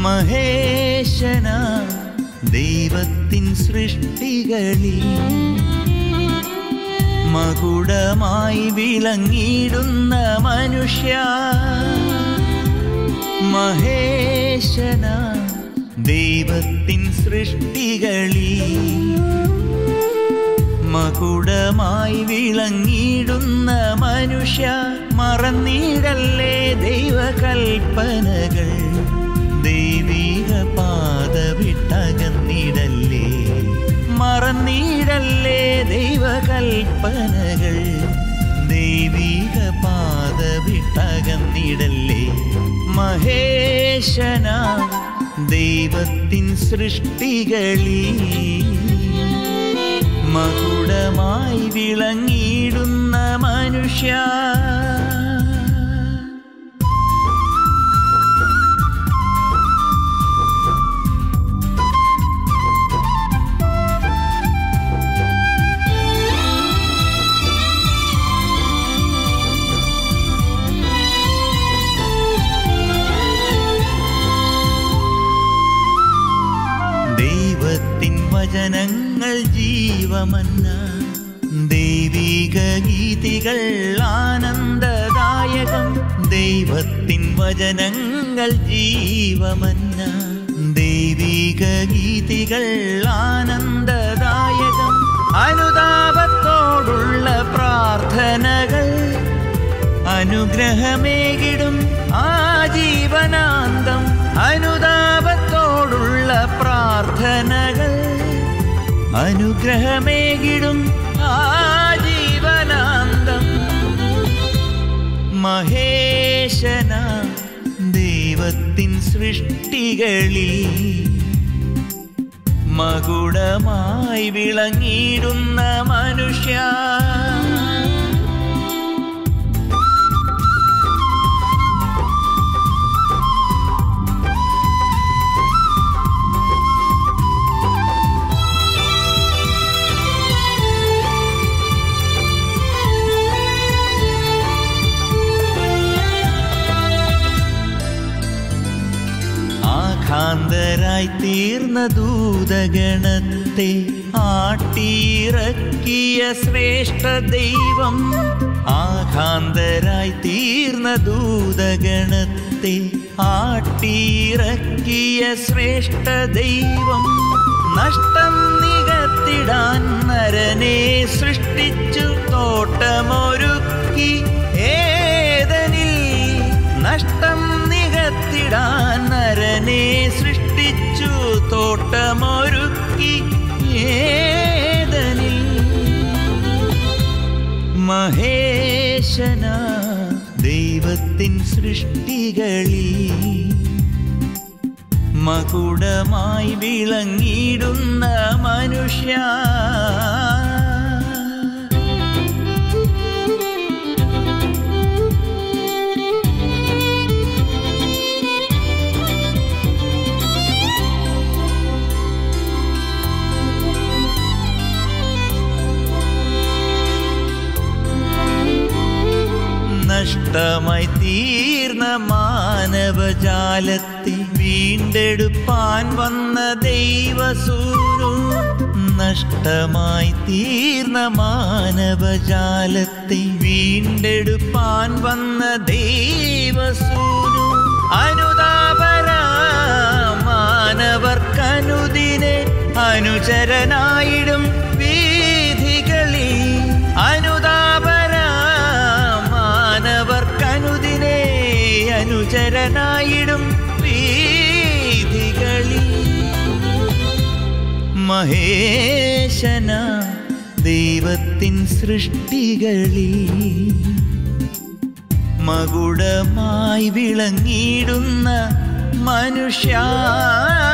മഹേശന ദൈവത്തിൻ സൃഷ്ടികളിൽ മകുടമായി വിളങ്ങിടുന്ന മനുഷ്യ മഹേശന ദൈവത്തിൻ സൃഷ്ടികളിൽ മകുടമായി വിളങ്ങിടുന്ന മനുഷ്യ മറന്നിടല്ലേ ദൈവകൽപ്പനകൾ ദൈവിക പാത വിട്ടകന്നിടല്ലേ മറന്നിടല്ലേ ദൈവകൽപ്പനകൾ ദൈവിക പാത വിട്ടകന്നിടല്ലേ മഹേശന ദൈവത്തിൻ സൃഷ്ടികളിൽ മകുടമായി വിളങ്ങിയിടുന്ന മനുഷ്യ ദൈവത്തിൻ വചനങ്ങൾ ജീവമന്ന ദൈവിക ഗീതികൾ ആനന്ദദായകം ദൈവത്തിൻ വചനങ്ങൾ ജീവമന്ന ദൈവിക ഗീതികൾ ആനന്ദദായകം അനുതാപത്തോടുള്ള പ്രാർത്ഥനകൾ അനുഗ്രഹമേകിടും ആജീവനാന്തം അനുതാപത്തോടുള്ള പ്രാർത്ഥനകൾ അനുഗ്രഹമേകിടും ആജീവനാന്തം മഹേശന ദൈവത്തിൻ സൃഷ്ടികളിൽ മകുടമായി വിളങ്ങിയിടുന്ന മനുഷ്യ ആഘാന്തരായി തീർന്ന ദൂതഗണത്തെ ആട്ടിയിറക്കിയ ശ്രേഷ്ഠ ദൈവം ആഘാന്തരായി തീർന്ന ദൂതഗണത്തെ ആട്ടിയിറക്കിയ ശ്രേഷ്ഠ ദൈവം നഷ്ടം നികത്തിടാൻ നരനെ സൃഷ്ടിച്ചു തോട്ടമൊരുക്കി ഏതനിൽ നഷ്ടം നികത്തിടാൻ നരനെ സൃഷ്ടിച്ചു തോട്ടമൊരുക്കി ഏതനിൽ മഹേശന ദൈവത്തിൻ സൃഷ്ടികളിൽ മകുടമായി വിളങ്ങിടുന്ന മനുഷ്യ നഷ്ടമായി തീർന്ന മാനവജാലത്തെ വീണ്ടെടുപ്പാൻ വന്ന ദൈവസൂരു നഷ്ടമായി തീർന്ന മാനവജാലത്തെ വീണ്ടെടുപ്പാൻ വന്ന ദൈവസൂരു അനുതാപര മാനവർക്കനുദിനെ അനുചരനായിടും വീഥികളിൽ അനുതാപര മാനവർക്കനുദിനെ അനുചരനായിടും വീഥികളിൽ മഹേശന ദൈവത്തിൻ സൃഷ്ടികളിൽ മകുടമായി വിളങ്ങിയിടുന്ന മനുഷ്യ